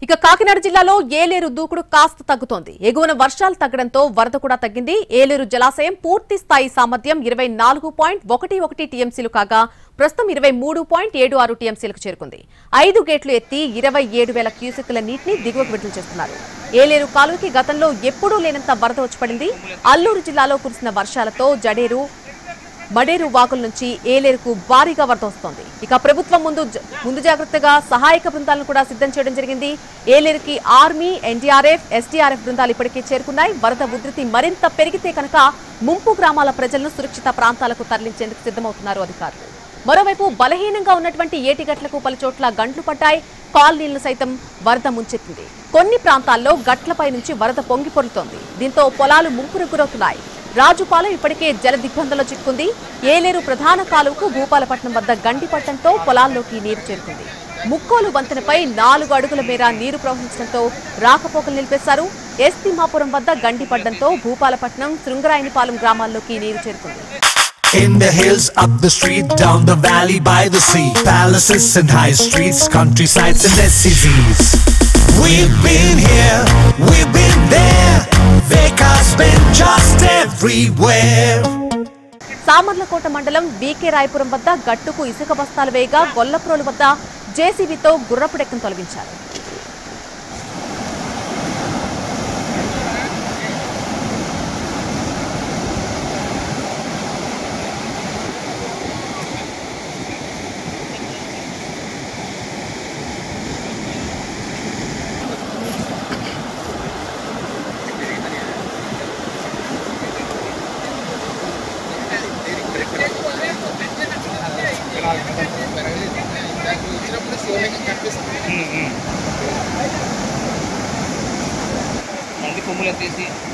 ఇక కాకినాడ జిల్లాలో ఏలేరు దూకుడు కాస్త తగ్గుతోంది ఎగువన వర్షాలు తగ్గడంతో వరద కూడా తగ్గింది ఏలేరు జలాశయం పూర్తి స్థాయి సామర్థ్యం ఇరవై నాలుగు పాయింట్ ఒకటి ఒకటి టీఎంసీలు కాగా ప్రస్తుతం ఇరవై మూడు పాయింట్ ఏడు ఆరు టీఎంసీలకు చేరుకుంది ఐదు గేట్లు ఎత్తి ఇరవై ఏడు వేల క్యూసెక్కుల నీటిని దిగువకు విడుదల చేస్తున్నారు ఏలేరు కాలువకి గతంలో ఎప్పుడూ లేనంత వరద వచ్చి పడింది అల్లూరు జిల్లాలో కురిసిన వర్షాలతో జడేరు మడేరు వాగుల నుంచి ఏలేరుకు భారీగా వరద వస్తోంది ఇక ప్రభుత్వం ముందు జ- ముందు జాగ్రత్తగా సహాయక బృందాలను కూడా సిద్ధం చేయడం జరిగింది ఏలేరుకి ఆర్మీ ఎన్డీఆర్ఎఫ్ ఎస్డీఆర్ఎఫ్ బృందాలు ఇప్పటికే చేరుకున్నాయి వరద ఉధృతి మరింత పెరిగితే కనుక ముంపు గ్రామాల ప్రజలను సురక్షిత ప్రాంతాలకు తరలించేందుకు సిద్ధమవుతున్నారు అధికారులు మరోవైపు బలహీనంగా ఉన్నటువంటి ఏటిగట్లకు పలుచోట్ల గంట్లు పడ్డాయి కాలనీలను సైతం వరద ముంచెత్తింది కొన్ని ప్రాంతాల్లో గట్లపై నుంచి వరద పొంగి పొరుతోంది దీంతో పొలాలు ముంపుకు గురవుతున్నాయి రాజుపాలెం ఇప్పటికే జల దిగ్బంధంలో చిక్కుంది ఏలేరు ప్రధాన కాలువకు భూపాలపట్నం వద్ద గండిపట్టంతో పొలాల్లోకి నీరు చేరుకుంది ముక్కోలు వంతెనపై నాలుగు అడుగుల మేర నీరు ప్రవహించడంతో రాకపోకలు నిలిపేశారు ఎస్తిమాపురం వద్ద గండిపడ్డంతో భూపాలపట్నం శృంగరాయనిపాలెం గ్రామాల్లోకి నీరు చేరుకుంది In the hills, up the street, down the valley, by the sea. Palaces and high streets, countrysides and SCZs. We've been here, we've been there. Vekas been just everywhere. Samarlakota మండలం బీకే రాయపురం వద్ద గట్టుకు ఇసుక బస్తాలు వేయగా గొల్లప్రోలు వద్ద జేసీబీతో గుర్రపు డెక్కను తొలగించారు మంది కొమ్ములు ఎత్తేసి